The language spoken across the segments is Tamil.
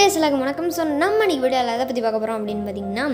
கைஸ் எல்லாருக்கும் வணக்கம் ஸோ நம்ம இன்னைக்கு வீடியோவில் எதை பற்றி பார்க்க போகிறோம் அப்படின்னு பார்த்தீங்கன்னா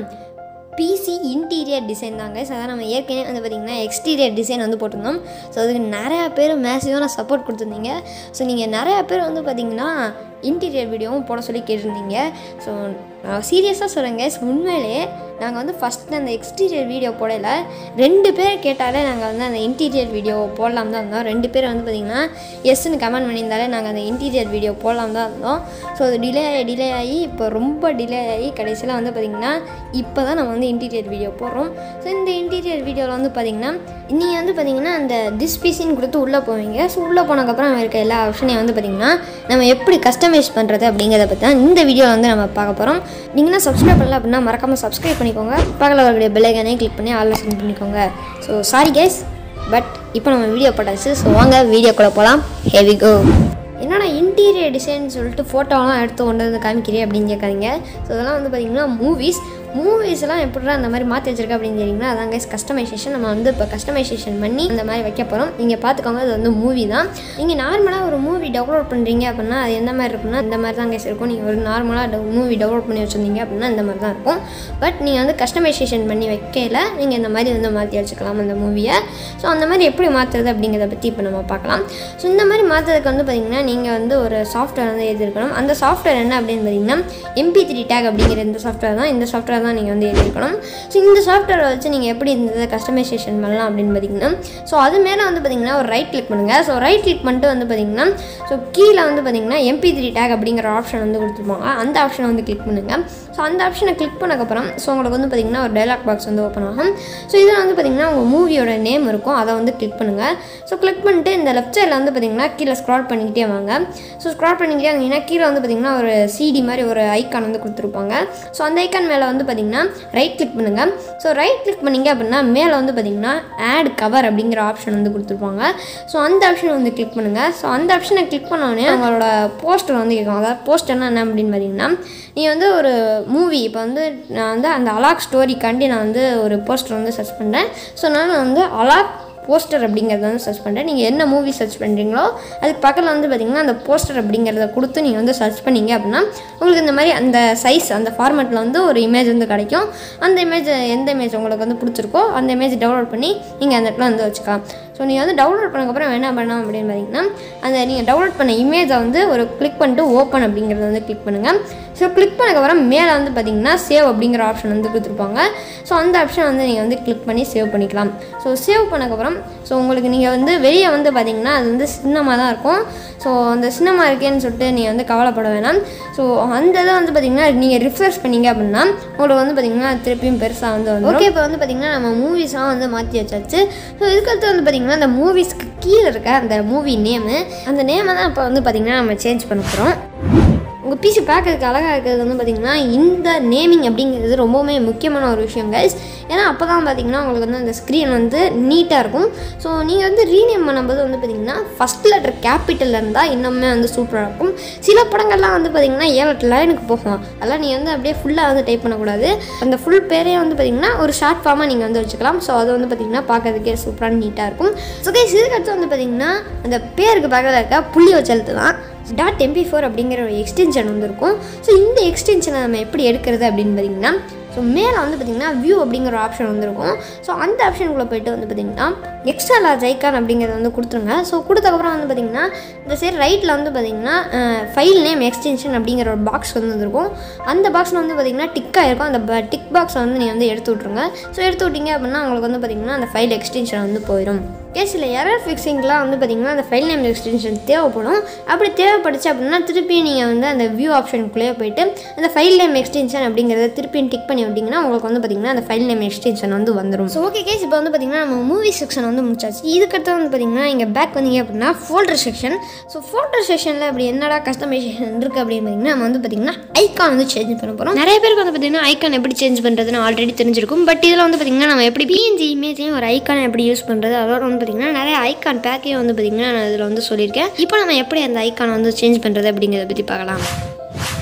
பிசி இன்டீரியர் டிசைன் தாங்க ஸோ அதான் நம்ம ஏற்கனவே வந்து பார்த்திங்கன்னா எக்ஸ்டீரியர் டிசைன் வந்து போட்டிருந்தோம் ஸோ அதுக்கு நிறையா பேர் மேசிவான சப்போர்ட் கொடுத்துருந்தீங்க ஸோ நீங்கள் நிறையா பேர் வந்து பார்த்திங்கன்னா இன்டீரியர் வீடியோவும் போட சொல்லி கேட்டிருந்தீங்க ஸோ நான் சீரியஸாக சொல்கிறேங்க உண்மையிலே நாங்கள் வந்து ஃபஸ்ட்டு அந்த எக்ஸ்டீரியர் வீடியோ போடல ரெண்டு பேர் கேட்டாலே நாங்கள் வந்து அந்த இன்டீரியர் வீடியோ போடலாம் தான் இருந்தோம் ரெண்டு பேர் வந்து பார்த்திங்கன்னா எஸ்ன்னு கமெண்ட் பண்ணியிருந்தாலே நாங்கள் அந்த இன்டீரியர் வீடியோ போடலாம் தான் இருந்தோம் ஸோ அது டிலே ஆகி டிலே ஆகி இப்போ ரொம்ப டிலே ஆகி கடைசியில் வந்து பார்த்திங்கன்னா இப்போ தான் நம்ம வந்து இன்டீரியர் வீடியோ போடுறோம் ஸோ இந்த இன்டீரியர் வீடியோவில் வந்து பார்த்திங்கன்னா நீங்கள் வந்து பார்த்திங்கன்னா அந்த திஸ் பிசின்னு கொடுத்து உள்ளே போவீங்க ஸோ உள்ளே போனதுக்கப்புறம் இருக்க எல்லா ஆப்ஷனையும் வந்து பார்த்திங்கன்னா நம்ம எப்படி கஸ்டமைஸ் பண்ணுறது அப்படிங்கிறத பற்றி தான் இந்த வீடியோவில் வந்து நம்ம பார்க்க போகிறோம் நீங்கன்னா சப்ஸ்கிரைப் பண்ணல அப்படின்னா மறக்காமல் சப்ஸ்கிரைப் பண்ணிக்கோங்க பக்கத்தில் வரக்கூடிய பெல்லைக்கானே கிளிக் பண்ணி ஆல் சென்ட் பண்ணிக்கோங்க ஸோ சாரி கேஸ் பட் இப்போ நம்ம வீடியோ போட்டாச்சு ஸோ வாங்க வீடியோக்குள்ளே போகலாம் ஹெவி கோ என்னடா இன்டீரியர் டிசைன் சொல்லிட்டு ஃபோட்டோலாம் எடுத்து கொண்டு வந்து காமிக்கிறேன் அப்படின்னு கேட்காதீங்க ஸோ இதெல்லாம் வந்து பார்த்திங்கன்னா மூவிஸ் மூவிஸ்லாம் எப்படிடா அந்த மாதிரி மாற்றி வச்சிருக்க அப்படின்னு தெரியுங்களா அதான் கைஸ் கஸ்டமைசேஷன் நம்ம வந்து இப்போ கஸ்டமைசேஷன் பண்ணி அந்த மாதிரி வைக்க போகிறோம் நீங்கள் பார்த்துக்கோங்க அது வந்து மூவி தான் நீங்கள் நார்மலாக ஒரு மூவி டவுன்லோட் பண்ணுறீங்க அப்படின்னா அது எந்த மாதிரி இருக்குன்னா இந்த மாதிரி தான் கைஸ் இருக்கும் நீங்கள் ஒரு நார்மலாக மூவி டவுன்லோட் பண்ணி வச்சுருந்தீங்க அப்படின்னா இந்த மாதிரி தான் இருக்கும் பட் நீங்கள் வந்து கஸ்டமைசேஷன் பண்ணி வைக்கல நீங்கள் இந்த மாதிரி வந்து மாற்றி வச்சுக்கலாம் அந்த மூவியை ஸோ அந்த மாதிரி எப்படி மாற்றுறது அப்படிங்கிறத பற்றி இப்போ நம்ம பார்க்கலாம் ஸோ இந்த மாதிரி மாற்றுறதுக்கு வந்து பார்த்திங்கன்னா நீங்கள் வந்து ஒரு சாஃப்ட்வேர் வந்து எழுதியிருக்கணும் அந்த சாஃப்ட்வேர் என்ன அப்படின்னு பார்த்தீங்கன்னா எம்பி த்ரீ டேக் அப்படிங்கிற இந்த சாஃப்ட்வேர் தான் இந்த சாஃப்ட்வேர் தான் நீங்கள் வந்து எழுதியிருக்கணும் ஸோ இந்த சாஃப்ட்வேரை வச்சு நீங்கள் எப்படி இந்த கஸ்டமைசேஷன் பண்ணலாம் அப்படின்னு பார்த்தீங்கன்னா ஸோ அது மேலே வந்து பார்த்தீங்கன்னா ஒரு ரைட் கிளிக் பண்ணுங்கள் ஸோ ரைட் கிளிக் பண்ணிட்டு வந்து பார்த்தீங்கன்னா ஸோ கீழே வந்து பார்த்தீங்கன்னா எம்பி த்ரீ டேக் அப்படிங்கிற ஆப்ஷன் வந்து கொடுத்துருப்பாங்க அந்த ஆப்ஷனை வந்து கிளிக் பண்ணுங்கள் ஸோ அந்த ஆப்ஷனை கிளிக் பண்ணக்கப்புறம் ஸோ உங்களுக்கு வந்து பார்த்தீங்கன்னா ஒரு டைலாக் பாக்ஸ் வந்து ஓப்பன் ஆகும் ஸோ இதில் வந்து பார்த்தீங்கன்னா உங்கள் மூவியோட நேம் இருக்கும் அதை வந்து கிளிக் பண்ணுங்கள் ஸோ கிளிக் பண்ணிட்டு இந்த லெஃப்ட் சைடில் வந்து பார்த்தீங்கன்னா கீழே ஸ்க்ரால் பண்ணிக்கிட்டே வாங்க ஸோ ஸ்க்ரால் பண்ணிக்கிட்டே வந்தீங்கன்னா கீழே வந்து பார்த்தீங்கன்னா ஒரு சிடி மாதிரி ஒரு ஐக்கான் வந்து கொடுத்துருப்பாங்க ஸோ அந்த ஐக்கான் மேலே வந்து பார்த்தீங்கன்னா ரைட் கிளிக் பண்ணுங்கள் ஸோ ரைட் கிளிக் பண்ணீங்க அப்படின்னா மேலே வந்து பார்த்தீங்கன்னா ஆட் கவர் அப்படிங்கிற ஆப்ஷன் வந்து கொடுத்துருப்பாங்க ஸோ அந்த ஆப்ஷனை வந்து கிளிக் பண்ணுங்கள் ஸோ அந்த ஆப்ஷனை கிளிக் பண்ணோடனே உங்களோட போஸ்டர் வந்து கேட்கும் அதாவது போஸ்டர்னா என்ன அப்படின்னு பார்த்தீங்கன்னா நீங்கள் வந்து ஒரு மூவி இப்போ வந்து நான் வந்து அந்த அலாக் ஸ்டோரிக்காண்டி நான் வந்து ஒரு போஸ்டர் வந்து சர்ச் பண்ணுறேன் ஸோ நான் வந்து அலாக் போஸ்டர் அப்படிங்கிறத வந்து சர்ச் பண்ணுறேன் நீங்கள் என்ன மூவி சர்ச் பண்ணுறீங்களோ அதுக்கு பக்கத்தில் வந்து பார்த்திங்கன்னா அந்த போஸ்டர் அப்படிங்கிறத கொடுத்து நீங்கள் வந்து சர்ச் பண்ணீங்க அப்படின்னா உங்களுக்கு இந்த மாதிரி அந்த சைஸ் அந்த ஃபார்மேட்டில் வந்து ஒரு இமேஜ் வந்து கிடைக்கும் அந்த இமேஜ் எந்த இமேஜ் உங்களுக்கு வந்து பிடிச்சிருக்கோ அந்த இமேஜ் டவுன்லோட் பண்ணி நீங்கள் அந்த இடத்துல வந்து வச்சுக்கலாம் ஸோ நீங்கள் வந்து டவுன்லோட் பண்ணக்கப்புறம் என்ன பண்ணலாம் அப்படின்னு பார்த்தீங்கன்னா அந்த நீங்கள் டவுன்லோட் பண்ண இமேஜை வந்து ஒரு கிளிக் பண்ணிட்டு ஓப்பன் அப்படிங்கிறத வந்து கிளிக் பண்ணுங்கள் ஸோ கிளிக் பண்ணக்கப்புறம் மேலே வந்து பார்த்தீங்கன்னா சேவ் அப்படிங்கிற ஆப்ஷன் வந்து கொடுத்துருப்பாங்க ஸோ அந்த ஆப்ஷன் வந்து நீங்கள் வந்து கிளிக் பண்ணி சேவ் பண்ணிக்கலாம் ஸோ சேவ் பண்ணக்கப்புறம் ஸோ உங்களுக்கு நீங்கள் வந்து வெளியே வந்து பார்த்தீங்கன்னா அது வந்து சின்னமாக தான் இருக்கும் ஸோ அந்த சின்னமாக இருக்கேன்னு சொல்லிட்டு நீங்கள் வந்து கவலைப்பட வேணாம் ஸோ அந்த இதை வந்து பார்த்தீங்கன்னா நீங்கள் ரிஃப்ரெஷ் பண்ணீங்க அப்படின்னா உங்களுக்கு வந்து பார்த்தீங்கன்னா திருப்பியும் பெருசாக வந்து வந்து ஓகே இப்போ வந்து பார்த்தீங்கன்னா நம்ம மூவிஸ்லாம் வந்து மாற்றி வச்சாச்சு ஸோ இதுக்கடுத்து வந்து பார்த்தீங்கன்னா அந்த மூவிஸ்க்கு கீழே இருக்க அந்த மூவி நேமு அந்த நேமை தான் இப்போ வந்து பார்த்தீங்கன்னா நம்ம சேஞ்ச் பண்ண போகிறோம் உங்கள் பிசி பார்க்கறதுக்கு அழகாக இருக்கிறது வந்து பார்த்திங்கன்னா இந்த நேமிங் அப்படிங்கிறது ரொம்பவுமே முக்கியமான ஒரு விஷயம் கைஸ் ஏன்னா அப்போ தான் பார்த்தீங்கன்னா உங்களுக்கு வந்து அந்த ஸ்க்ரீன் வந்து நீட்டாக இருக்கும் ஸோ நீங்கள் வந்து ரீநேம் பண்ணும்போது வந்து பார்த்திங்கன்னா ஃபஸ்ட் லெட்டர் கேபிட்டலில் இருந்தால் இன்னுமே வந்து சூப்பராக இருக்கும் சில படங்கள்லாம் வந்து பார்த்திங்கன்னா ஏழு எட்டு லைனுக்கு போகும் அதெல்லாம் நீங்கள் வந்து அப்படியே ஃபுல்லாக வந்து டைப் பண்ணக்கூடாது அந்த ஃபுல் பேரே வந்து பார்த்திங்கன்னா ஒரு ஷார்ட் ஃபார்மாக நீங்கள் வந்து வச்சுக்கலாம் ஸோ அது வந்து பார்த்திங்கன்னா பார்க்கறதுக்கே சூப்பராக நீட்டாக இருக்கும் ஸோ கைஸ் இதுக்கடுத்து வந்து பார்த்திங்கன்னா அந்த பேருக்கு பக்கத்தில் இருக்க புள்ளி வச்செழுத்து தான் டாட் எம்பி ஃபோர் அப்படிங்கிற ஒரு எக்ஸ்டென்ஷன் வந்துருக்கும் ஸோ இந்த எக்ஸ்டென்ஷனை நம்ம எப்படி எடுக்கிறது அப்படின்னு பார்த்தீங்கன்னா ஸோ மேலே வந்து பார்த்திங்கன்னா வியூ அப்படிங்கிற ஒரு ஆப்ஷன் வந்துருக்கும் ஸோ அந்த ஆப்ஷனுக்குள்ளே போயிட்டு வந்து பார்த்திங்கன்னா எக்ஸ்ட்ரா லார்ஜ் ஐக்கான் அப்படிங்கிறத வந்து கொடுத்துருங்க ஸோ கொடுத்தக்கப்புறம் வந்து பார்த்திங்கன்னா இந்த சைடு ரைட்டில் வந்து பார்த்திங்கன்னா ஃபைல் நேம் எக்ஸ்டென்ஷன் அப்படிங்கிற ஒரு பாக்ஸ் வந்து வந்துருக்கும் அந்த பாக்ஸில் வந்து பார்த்திங்கன்னா டிக்காக இருக்கும் அந்த டிக் பாக்ஸை வந்து நீங்கள் வந்து எடுத்து விட்ருங்க ஸோ எடுத்து விட்டீங்க அப்படின்னா உங்களுக்கு வந்து பார்த்திங்கன்னா அந்த ஃபைல் எக்ஸ்டென்ஷன் வந்து போயிடும் கேஸில் எரர் ஃபிக்ஸிங்லாம் வந்து பார்த்திங்கன்னா அந்த ஃபைல் நேம் எக்ஸ்டென்ஷன் தேவைப்படும் அப்படி தேவைப்படுச்சு அப்படின்னா திருப்பி நீங்கள் வந்து அந்த வியூ ஆப்ஷனுக்குள்ளேயே போயிட்டு அந்த ஃபைல் நேம் எக்ஸ்டென்ஷன் அப்படிங்கிறத திருப்பி டிக் பண்ணி விட்டிங்கன்னா உங்களுக்கு வந்து பார்த்திங்கன்னா அந்த ஃபைல் நேம் எக்ஸ்டென்ஷன் வந்து வந்துடும் ஸோ ஓகே கேஸ் இப்போ வந்து பார்த்திங்கன்னா நம்ம மூவி செக்ஷன் வந்து முடிச்சாச்சு இதுக்கடுத்து வந்து பார்த்திங்கன்னா இங்கே பேக் வந்தீங்க அப்படின்னா ஃபோல்டர் செக்ஷன் ஸோ ஃபோல்டர் செக்ஷனில் அப்படி என்னடா கஸ்டமைசேஷன் இருக்குது அப்படின்னு பார்த்திங்கன்னா நம்ம வந்து பார்த்திங்கன்னா ஐக்கான் வந்து சேஞ்ச் பண்ண போகிறோம் நிறைய பேருக்கு வந்து பார்த்திங்கன்னா ஐக்கான் எப்படி சேஞ்ச் பண்ணுறதுன்னு ஆல்ரெடி தெரிஞ்சிருக்கும் பட் இதில் வந்து பார்த்திங்கன்னா நம்ம எப்படி பிஎன்ஜி இமேஜையும் ஒரு ஐக்கான் எப்படி யூஸ் பண்ணுறது அதோட வந்து பார்த்திங்கன்னா நிறைய ஐக்கான் பேக்கே வந்து பார்த்திங்கன்னா நான் இதில் வந்து சொல்லியிருக்கேன் இப்போ நம்ம எப்படி அந்த ஐக்கானை வந்து சேஞ்ச் பண்ணுறது அப்படிங்கிறத பற்றி பார்க்கலாம்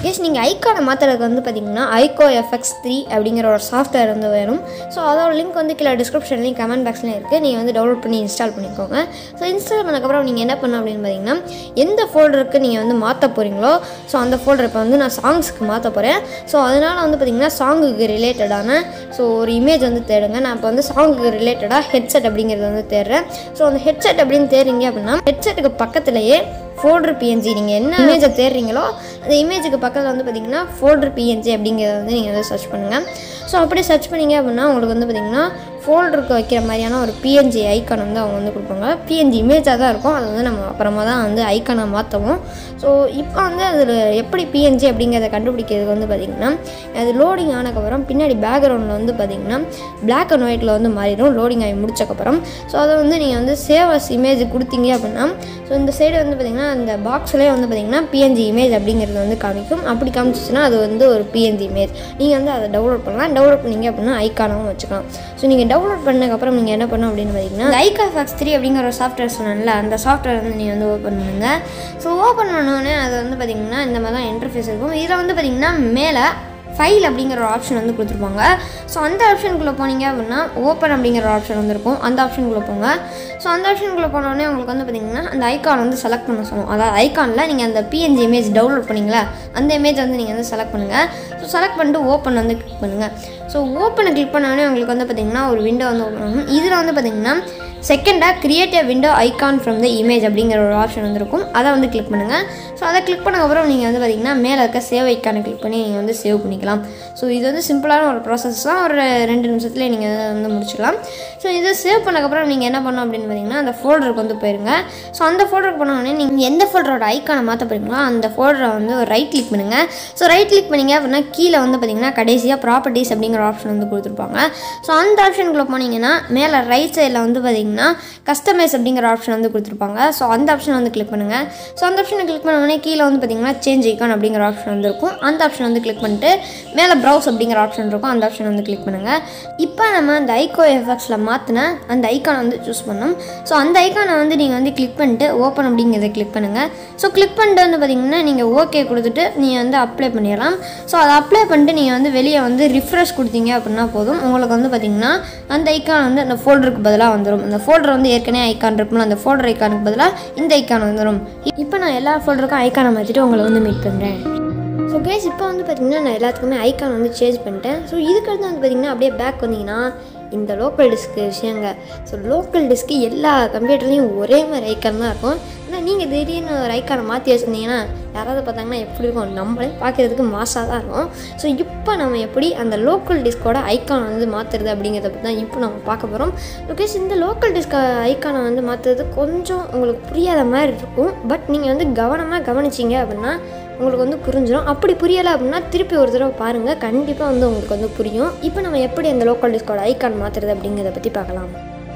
எஸ் நீங்கள் ஐக்கானை மாற்றுறதுக்கு வந்து பார்த்தீங்கன்னா ஐகோ எஃப்எக்ஸ் த்ரீ அப்படிங்கிற ஒரு சாஃப்ட்வேர் வந்து வேணும் ஸோ அதோட லிங்க் வந்து கீழே டிஸ்கிரிப்ஷன்லேயும் கமெண்ட் பாக்ஸ்லையும் இருக்குது நீங்கள் வந்து டவுன்லோட் பண்ணி இன்ஸ்டால் பண்ணிக்கோங்க ஸோ இன்ஸ்டால் பண்ணக்கப்புறம் நீங்கள் என்ன பண்ணணும் அப்படின்னு பார்த்தீங்கன்னா எந்த ஃபோல்டருக்கு நீங்கள் வந்து மாற்ற போகிறீங்களோ ஸோ அந்த ஃபோல்டர் இப்போ வந்து நான் சாங்ஸ்க்கு மாற்ற போகிறேன் ஸோ அதனால் வந்து பார்த்தீங்கன்னா சாங்குக்கு ரிலேட்டடான ஸோ ஒரு இமேஜ் வந்து தேடுங்க நான் இப்போ வந்து சாங்குக்கு ரிலேட்டடாக ஹெட்செட் அப்படிங்கிறது வந்து தேடுறேன் ஸோ அந்த ஹெட்செட் அப்படின்னு தேடுறீங்க அப்படின்னா ஹெட்செட்டுக்கு பக்கத்துலேயே ஃபோல்டர் பிஎன்ஜி நீங்கள் என்ன இமேஜை தேடுறீங்களோ அந்த இமேஜுக்கு பக்கத்தில் வந்து பார்த்தீங்கன்னா ஃபோல்டர் பிஎன்ஜி அப்படிங்கிறத வந்து நீங்கள் வந்து சர்ச் பண்ணுங்கள் ஸோ அப்படி சர்ச் பண்ணீங்க அப்படின்னா உங்களுக்கு வந்து பார்த்தீங்கன்னா ஃபோல்டருக்கு வைக்கிற மாதிரியான ஒரு பிஎன்ஜி ஐக்கான் வந்து அவங்க வந்து கொடுப்பாங்க பிஎன்ஜி இமேஜாக தான் இருக்கும் அது வந்து நம்ம அப்புறமா தான் வந்து ஐக்கானை மாற்றவும் ஸோ இப்போ வந்து அதில் எப்படி பிஎன்ஜி அப்படிங்கிறத கண்டுபிடிக்கிறதுக்கு வந்து பார்த்திங்கன்னா அது லோடிங் ஆனதுக்கப்புறம் பின்னாடி பேக்ரவுண்டில் வந்து பார்த்திங்கன்னா பிளாக் அண்ட் ஒயிட்டில் வந்து மாறிடும் லோடிங் ஆகி முடிச்சக்கப்புறம் ஸோ அதை வந்து நீங்கள் வந்து சேவஸ் இமேஜ் கொடுத்தீங்க அப்படின்னா ஸோ இந்த சைடு வந்து பார்த்திங்கன்னா அந்த பாக்ஸ்லேயே வந்து பார்த்திங்கன்னா பிஎன்ஜி இமேஜ் அப்படிங்கிறது வந்து காமிக்கும் அப்படி காமிச்சிச்சுன்னா அது வந்து ஒரு பிஎன்ஜி இமேஜ் நீங்கள் வந்து அதை டவுன்லோட் பண்ணலாம் டவுன்லோட் பண்ணீங்க அப்படின்னா ஐக்கானாகவும் வச்சுக்கலாம் ஸோ நீங்கள் டவுன்லோட் பண்ணதுக்கப்புறம் நீங்கள் என்ன பண்ணணும் அப்படின்னு பார்த்தீங்கன்னா ஐகா ஃபேக்ஸ் த்ரீ அப்படிங்கிற ஒரு சாஃப்ட்வேர் சொன்னேன்ல அந்த சாஃப்ட்வேர் வந்து நீங்கள் வந்து ஓப்பன் பண்ணுங்க ஸோ ஓப்பன் பண்ணோடனே அது வந்து பார்த்திங்கன்னா இந்த மாதிரி தான் இன்டர்ஃபேஸ் இருக்கும் இதில் வந்து பார்த்திங்கன்னா மேலே ஃபைல் அப்படிங்கிற ஒரு ஆப்ஷன் வந்து கொடுத்துருப்பாங்க ஸோ அந்த ஆப்ஷனுக்குள்ளே போனீங்க அப்படின்னா ஓப்பன் அப்படிங்கிற ஒரு ஆப்ஷன் வந்து இருக்கும் அந்த ஆப்ஷனுக்குள்ளே போங்க ஸோ அந்த ஆப்ஷனுக்குள்ளே போனோடனே உங்களுக்கு வந்து பார்த்திங்கன்னா அந்த ஐக்கான் வந்து செலக்ட் பண்ண சொல்லும் அதாவது ஐக்கானில் நீங்கள் அந்த பிஎன்ஜி இமேஜ் டவுன்லோட் பண்ணீங்களா அந்த இமேஜ் வந்து நீங்கள் வந்து செலக்ட் பண்ணுங்கள் ஸோ செலக்ட் பண்ணிட்டு ஓப்பன் வந்து கிளிக் பண்ணுங்கள் ஸோ ஓப்பனை கிளிக் பண்ணோடனே உங்களுக்கு வந்து பார்த்திங்கன்னா ஒரு விண்டோ வந்து ஓப்பன் ஆகும் இதில் வந்து பார்த்திங்கன்னா செகண்டாக create a window icon from the image அப்படிங்கிற ஒரு ஆப்ஷன் வந்துருக்கும் அதை வந்து கிளிக் பண்ணுங்கள் ஸோ அதை கிளிக் பண்ணக்கப்புறம் நீங்கள் வந்து பார்த்திங்கன்னா மேலே இருக்க சேவ் ஐக்கானை கிளிக் பண்ணி நீங்கள் வந்து சேவ் பண்ணிக்கலாம் ஸோ இது வந்து சிம்பிளான ஒரு ப்ராசஸ் தான் ஒரு ரெண்டு நிமிஷத்தில் நீங்கள் இதை வந்து முடிச்சுக்கலாம் ஸோ இதை சேவ் பண்ணக்கப்புறம் நீங்கள் என்ன பண்ணணும் அப்படின்னு பார்த்தீங்கன்னா அந்த ஃபோல்டருக்கு வந்து போயிருங்க ஸோ அந்த ஃபோல்டருக்கு போனோடனே நீங்கள் எந்த ஃபோல்டரோட ஐக்கானை மாற்ற போகிறீங்களோ அந்த ஃபோல்டரை வந்து ஒரு ரைட் கிளிக் பண்ணுங்கள் ஸோ ரைட் கிளிக் பண்ணீங்க அப்படின்னா கீழே வந்து பார்த்தீங்கன்னா கடைசியாக ப்ராப்பர்ட்டிஸ் அப்படிங்கிற ஆப்ஷன் வந்து கொடுத்துருப்பாங்க ஸோ அந்த ஆப்ஷனுக்குள்ளே போனீங்கன்னா மேலே ரைட் சைடில் வந்து பார்த்தீங்கன்னா கஸ்டமைஸ் அப்படிங்கிற ஆப்ஷன் வந்து கொடுத்துருப்பாங்க ஸோ அந்த ஆப்ஷன் வந்து கிளிக் பண்ணுங்கள் ஸோ அந்த ஆப்ஷனை கிளிக் பண்ணோடனே கீழே வந்து பார்த்தீங்கன்னா சேஞ்ச் ஐக்கான் அப்படிங்கிற ஆப்ஷன் வந்து இருக்கும் அந்த ஆப்ஷன் வந்து கிளிக் பண்ணிட்டு மேலே ப்ரௌஸ் அப்படிங்கிற ஆப்ஷன் இருக்கும் அந்த ஆப்ஷன் வந்து கிளிக் பண்ணுங்கள் இப்போ நம்ம அந்த ஐகோ எஃப்எக்ஸில் மாற்றின அந்த ஐக்கானை வந்து சூஸ் பண்ணோம் ஸோ அந்த ஐக்கானை வந்து நீங்கள் வந்து கிளிக் பண்ணிட்டு ஓப்பன் அப்படிங்கிறத கிளிக் பண்ணுங்கள் ஸோ கிளிக் பண்ணிட்டு வந்து பார்த்தீங்கன்னா நீங்கள் ஓகே கொடுத்துட்டு நீங்கள் வந்து அப்ளை பண்ணிடலாம் ஸோ அதை அப்ளை பண்ணிட்டு நீங்கள் வந்து வெளியே வந்து ரிஃப்ரெஷ் கொடுத்தீங்க அப்படின்னா போதும் உங்களுக்கு வந்து பார்த்தீங்கன்னா அந்த ஐக்கான் வந்து அந்த ஃபோல்டருக்கு பதிலாக வந்துடும் அந்த ஃபோல்டர் வந்து ஏற்கனவே ஐக்கான் இருக்கும்ல அந்த ஃபோல்டர் ஐக்கானுக்கு பதிலாக இந்த ஐக்கான் வந்துடும் இப்போ நான் எல்லா ஃபோல்டருக்கும் ஐக்கானை மாற்றிட்டு உங்களை வந்து மீட் பண்ணுறேன் ஸோ கேஸ் இப்போ வந்து பார்த்தீங்கன்னா நான் எல்லாத்துக்குமே ஐக்கான் வந்து சேஞ்ச் பண்ணிட்டேன் ஸோ இதுக்கடுத்து வந்து பார்த்தீங்கன்னா அப்படியே பேக் வந்தீங்கன்னா இந்த லோக்கல் டிஸ்க்கு விஷயங்க ஸோ லோக்கல் டிஸ்க்கு எல்லா கம்ப்யூட்டர்லேயும் ஒரே மாதிரி ஐக்கான் தான் இருக்கும் ஆனால் நீங்கள் திடீர்னு ஒரு ஐக்கானை மாற்றி வச்சுருந்தீங்கன்னா யாராவது பார்த்தாங்கன்னா எப்படி இருக்கும் நம்மளே பார்க்குறதுக்கு மாசாக தான் இருக்கும் ஸோ இப்போ நம்ம எப்படி அந்த லோக்கல் டிஸ்கோட ஐக்கானை வந்து மாற்றுறது அப்படிங்கிறத பற்றி தான் இப்போ நம்ம பார்க்க போகிறோம் பிகாஸ் இந்த லோக்கல் டிஸ்க் ஐக்கானை வந்து மாற்றுறது கொஞ்சம் உங்களுக்கு புரியாத மாதிரி இருக்கும் பட் நீங்கள் வந்து கவனமாக கவனிச்சிங்க அப்படின்னா உங்களுக்கு வந்து புரிஞ்சிடும் அப்படி புரியலை அப்படின்னா திருப்பி ஒரு தடவை பாருங்கள் கண்டிப்பாக வந்து உங்களுக்கு வந்து புரியும் இப்போ நம்ம எப்படி அந்த லோக்கல் டிஸ்கோட ஐக்கான் மாற்றுறது அப்படிங்கிறத பற்றி பார்க்கலாம்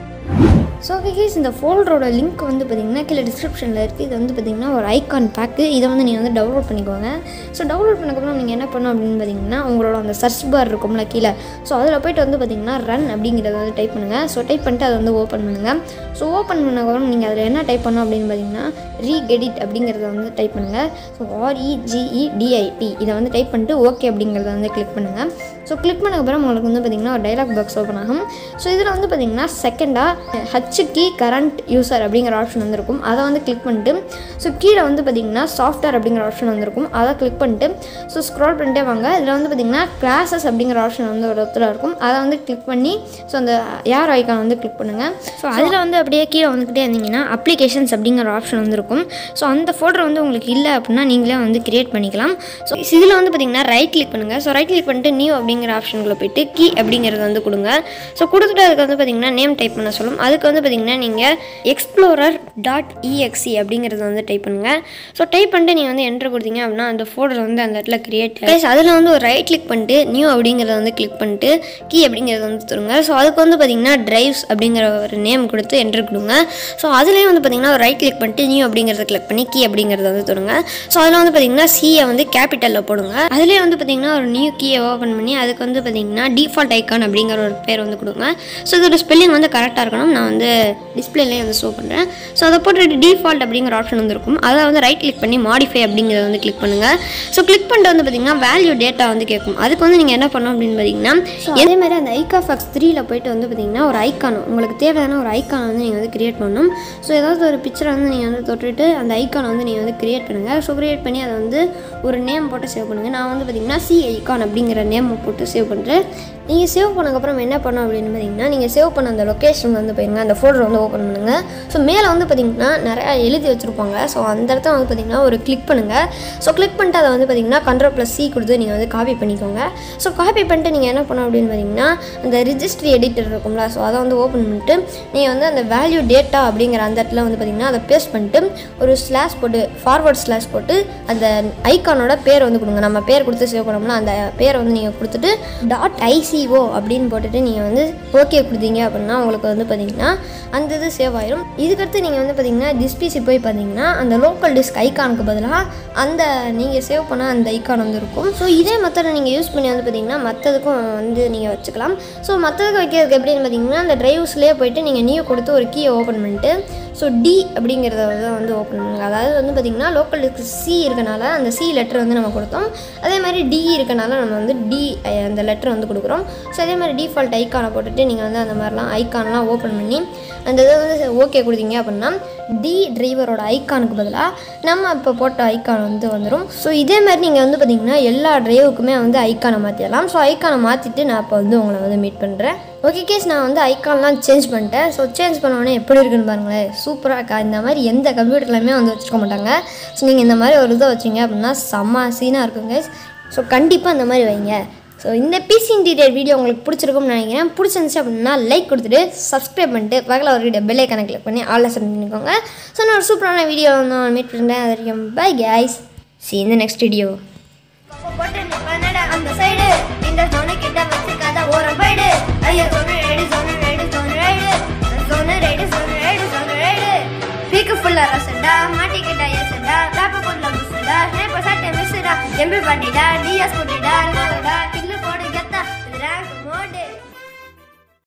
ஸோ கேஸ் இந்த ஃபோல்டரோட லிங்க் வந்து பார்த்திங்கன்னா கீழே டிஸ்கிரிப்ஷனில் இருக்குது இது வந்து பார்த்திங்கன்னா ஒரு ஐகான் பேக்கு இதை வந்து நீங்கள் வந்து டவுன்லோட் பண்ணிக்கோங்க ஸோ டவுன்லோட் பண்ணக்கப்புறம் நீங்கள் என்ன பண்ணணும் அப்படின்னு பார்த்தீங்கன்னா உங்களோட அந்த சர்ச் பார் இருக்கும்ல கீழே ஸோ அதில் போய்ட்டு வந்து பார்த்திங்கன்னா ரன் அப்படிங்கிறத வந்து டைப் பண்ணுங்கள் ஸோ டைப் பண்ணிட்டு அதை வந்து ஓப்பன் பண்ணுங்கள் ஸோ ஓப்பன் பண்ணக்கப்புறம் நீங்கள் அதில் என்ன டைப் பண்ணணும் அப்படின்னு பார்த்தீங்கன்னா ரீகெடிட் அப்படிங்கிறத வந்து டைப் பண்ணுங்கள் ஸோ ஆர்இஜிஇடிஐடி இதை வந்து டைப் பண்ணிட்டு ஓகே அப்படிங்கிறத வந்து கிளிக் பண்ணுங்கள் ஸோ கிளிக் பண்ணக்கப்புறம் உங்களுக்கு வந்து பார்த்திங்கன்னா ஒரு டைலாக் பாக்ஸ் ஓப்பன் ஆகும் ஸோ இதில் வந்து பார்த்திங்கன்னா செகண்டாக ஹச் கீ கரண்ட் யூசர் அப்படிங்கிற ஆப்ஷன் வந்துருக்கும் அதை வந்து கிளிக் பண்ணிட்டு ஸோ கீழே வந்து பார்த்திங்கன்னா சாஃப்ட்வேர் அப்படிங்கிற ஆப்ஷன் வந்திருக்கும் அதை கிளிக் பண்ணிட்டு ஸோ ஸ்க்ரால் பண்ணிட்டே வாங்க இதில் வந்து பார்த்திங்கன்னா கிளாஸஸ் அப்படிங்கிற ஆப்ஷன் வந்து ஒரு இடத்துல இருக்கும் அதை வந்து கிளிக் பண்ணி ஸோ அந்த யார் ஐக்கான் வந்து கிளிக் பண்ணுங்கள் ஸோ அதில் வந்து அப்படியே கீழே வந்துக்கிட்டே இருந்தீங்கன்னா அப்ளிகேஷன்ஸ் அப்படிங்கிற ஆப்ஷன் வந்திருக்கும் ஸோ அந்த ஃபோல்டர் வந்து உங்களுக்கு இல்லை அப்படின்னா நீங்களே வந்து கிரியேட் பண்ணிக்கலாம் ஸோ இதில் வந்து பார்த்திங்கன்னா ரைட் கிளிக் பண்ணுங்கள் ஸோ ரைட் கிளிக் பண்ணிட்டு நியூ அப்படிங்கிற ஆப்ஷனுக்குள்ள போயிட்டு கீ அப்படிங்கிறது வந்து கொடுங்க ஸோ கொடுத்துட்டு அதுக்கு வந்து பார்த்திங்கன்னா நேம் டைப் பண்ண சொல்லும் அதுக்கு வந்து பார்த்திங்கன்னா நீங்கள் எக்ஸ்ப்ளோரர் டாட் இஎக்ஸி அப்படிங்கிறது வந்து டைப் பண்ணுங்கள் ஸோ டைப் பண்ணிட்டு நீங்கள் வந்து என்ட்ரு கொடுத்தீங்க அப்படின்னா அந்த ஃபோல்டர் வந்து அந்த இடத்துல கிரியேட் கைஸ் அதில் வந்து ஒரு ரைட் கிளிக் பண்ணிட்டு நியூ அப்படிங்கிறத வந்து கிளிக் பண்ணிட்டு கீ அப்படிங்கிறத வந்து தருங்க ஸோ அதுக்கு வந்து பார்த்திங்கன்னா டிரைவ்ஸ் அப்படிங்கிற ஒரு நேம் கொடுத்து என்ட்ரு கொடுங்க ஸோ அதுலேயும் வந்து பார்த்திங்கன்னா ஒரு ரைட் கிளிக் பண்ணிட்டு நியூ அப்படிங்கிறத கிளிக் பண்ணி கீ அப்படிங்கிறத வந்து தருங்க ஸோ அதில் வந்து பார்த்திங்கன்னா சியை வந்து கேபிட்டலில் போடுங்க அதுலேயே வந்து பார்த்திங்கன்னா ஒரு நியூ கீயை ஓப்பன் பண்ணி அதுக்கு வந்து பார்த்திங்கன்னா டிஃபால்ட் ஐக்கான் அப்படிங்கிற ஒரு பேர் வந்து கொடுங்க ஸோ இதோட ஸ்பெல்லிங் வந்து கரெக்டாக இருக்கணும் நான் வந்து டிஸ்பிளேலேயே வந்து ஷோ பண்ணுறேன் ஸோ அதை போட்டுட்டு டிஃபால்ட் அப்படிங்கிற ஆப்ஷன் வந்து இருக்கும் அதை வந்து ரைட் கிளிக் பண்ணி மாடிஃபை அப்படிங்கிறத வந்து கிளிக் பண்ணுங்கள் ஸோ கிளிக் பண்ணிட்டு வந்து பார்த்தீங்கன்னா வேல்யூ டேட்டா வந்து கேட்கும் அதுக்கு வந்து நீங்கள் என்ன பண்ணணும் அப்படின்னு பார்த்தீங்கன்னா அதே மாதிரி அந்த ஐகாஃபாக்ஸ் த்ரீல போயிட்டு வந்து பார்த்தீங்கன்னா ஒரு ஐக்கான் உங்களுக்கு தேவையான ஒரு ஐக்கானை வந்து நீங்கள் வந்து கிரியேட் பண்ணணும் ஸோ ஏதாவது ஒரு பிக்சரை வந்து நீங்கள் வந்து தொட்டுட்டு அந்த ஐக்கானை வந்து நீங்கள் வந்து கிரியேட் பண்ணுங்கள் ஸோ கிரியேட் பண்ணி அதை வந்து ஒரு நேம் போட்டு சேவ் பண்ணுங்கள் நான் வந்து பார்த்தீங்கன்னா சி ஐக்கான் அப்படிங்கிற நேம் போட்டு சேவ் பண்ணுறேன் நீங்கள் சேவ் பண்ணக்கப்புறம் என்ன பண்ணணும் அப்படின்னு பார்த்தீங்கன்னா நீங்கள் சேவ் பண்ண அந்த லொக்கேஷன் வந்து போயிருங்க அந்த ஃபோல்டர் வந்து ஓப்பன் பண்ணுங்கள் ஸோ மேலே வந்து பார்த்தீங்கன்னா நிறையா எழுதி வச்சுருப்பாங்க ஸோ அந்த இடத்துல வந்து பார்த்தீங்கன்னா ஒரு கிளிக் பண்ணுங்கள் ஸோ கிளிக் பண்ணிட்டு அதை வந்து பார்த்தீங்கன்னா கண்ட்ரோல் ப்ளஸ் சி கொடுத்து நீங்கள் வந்து காப்பி பண்ணிக்கோங்க ஸோ காப்பி பண்ணிட்டு நீங்கள் என்ன பண்ணணும் அப்படின்னு பார்த்தீங்கன்னா அந்த ரிஜிஸ்ட்ரி எடிட்டர் இருக்கும்ல ஸோ அதை வந்து ஓப்பன் பண்ணிட்டு நீங்கள் வந்து அந்த வேல்யூ டேட்டா அப்படிங்கிற அந்த இடத்துல வந்து பார்த்தீங்கன்னா அதை பேஸ்ட் பண்ணிட்டு ஒரு ஸ்லாஷ் போட்டு ஃபார்வர்ட் ஸ்லாஷ் போட்டு அந்த ஐக்கானோட பேர் வந்து கொடுங்க நம்ம பேர் கொடுத்து சேவ் பண்ணோம்னா அந்த பேரை வந்து நீங்கள் கொடுத்துட்டு டாட் ஐசிஓ அப்படின்னு போட்டுட்டு நீங்கள் வந்து ஓகே கொடுத்தீங்க அப்படின்னா உங்களுக்கு வந்து பார்த்தீங்கன்னா அந்த இது சேவ் ஆயிரும் இதுக்கடுத்து நீங்கள் வந்து பார்த்தீங்கன்னா டிஸ்பிசி போய் பார்த்தீங்கன்னா அந்த லோக்கல் டிஸ்க் ஐக்கானுக்கு பதிலாக அந்த நீங்கள் சேவ் பண்ண அந்த ஐக்கான் வந்து இருக்கும் ஸோ இதே மெத்தடை நீங்கள் யூஸ் பண்ணி வந்து பார்த்தீங்கன்னா மற்றதுக்கும் வந்து நீங்கள் வச்சுக்கலாம் ஸோ மற்றதுக்கு வைக்கிறதுக்கு எப்படின்னு பார்த்தீங்கன்னா அந்த டிரைவ்ஸ்லேயே போயிட்டு நீங்கள் நியூ கொடுத்து ஒரு கீயை ஓப்பன் பண்ணிட்டு ஸோ டி அப்படிங்கிறத தான் வந்து ஓப்பன் பண்ணுங்க அதாவது வந்து பார்த்திங்கன்னா லோக்கல் டிஸ்க் சி இருக்கனால அந்த சி லெட்டர் வந்து நம்ம கொடுத்தோம் அதே மாதிரி டி இருக்கனால நம்ம வந்து டி அந்த லெட்டர் வந்து கொடுக்குறோம் ஸோ அதே மாதிரி டிஃபால்ட் ஐக்கானை போட்டுட்டு நீங்கள் வந்து அந்த மாதிரிலாம் ஐக்கான்லாம் ஓப்பன் பண்ணி அந்த இதை வந்து ஓகே கொடுத்தீங்க அப்படின்னா டி டிரைவரோட ஐக்கானுக்கு பதிலாக நம்ம இப்போ போட்ட ஐக்கான் வந்து வந்துடும் ஸோ இதே மாதிரி நீங்கள் வந்து பார்த்தீங்கன்னா எல்லா டிரைவுக்குமே வந்து ஐக்கானை மாற்றிடலாம் ஸோ ஐக்கானை மாற்றிட்டு நான் இப்போ வந்து உங்களை வந்து மீட் பண்ணுறேன் ஓகே கேஸ் நான் வந்து ஐக்கான்லாம் சேஞ்ச் பண்ணிட்டேன் ஸோ சேஞ்ச் பண்ணோடனே எப்படி இருக்குன்னு பாருங்களேன் சூப்பராக இருக்கா இந்த மாதிரி எந்த கம்ப்யூட்டர்லையுமே வந்து வச்சுருக்க மாட்டாங்க ஸோ நீங்கள் இந்த மாதிரி ஒரு இதை வச்சிங்க அப்படின்னா செம்ம சீனாக இருக்கும் guys ஸோ கண்டிப்பாக இந்த மாதிரி வைங்க ஸோ இந்த பிசி இன்டீரியர் வீடியோ உங்களுக்கு பிடிச்சிருக்கும்னு நினைக்கிறேன் பிடிச்சிருந்துச்சு அப்படின்னா லைக் கொடுத்துட்டு சப்ஸ்கிரைப் பண்ணிட்டு பக்கத்தில் ஒரு வீடியோ பெல்லை கணக்கு கிளிக் பண்ணி ஆல்ல சென்ட் பண்ணிக்கோங்க ஸோ நான் ஒரு சூப்பரான வீடியோ வந்து மீட் பண்ணுறேன் அது வரைக்கும் bye guys see you in the next video போட்டு நிப்பனடா அந்த சைடு இந்த சோனு கிட்ட வச்சுக்காத ஓரம் போயிடு ஐயா Sonu ride Sonu ride Sonu ride Sonu ride Sonu ride Sonu ride பீக்கு ஃபுல்லா ரசடா மாட்டிக்கிட்டா எசடா லாப்ப கொள்ள மிஸ்டா ஹேப்ப சட்டை மிஸ்டா எம்பி பாட்டிடா டிஎஸ் குட்டிடா நாடா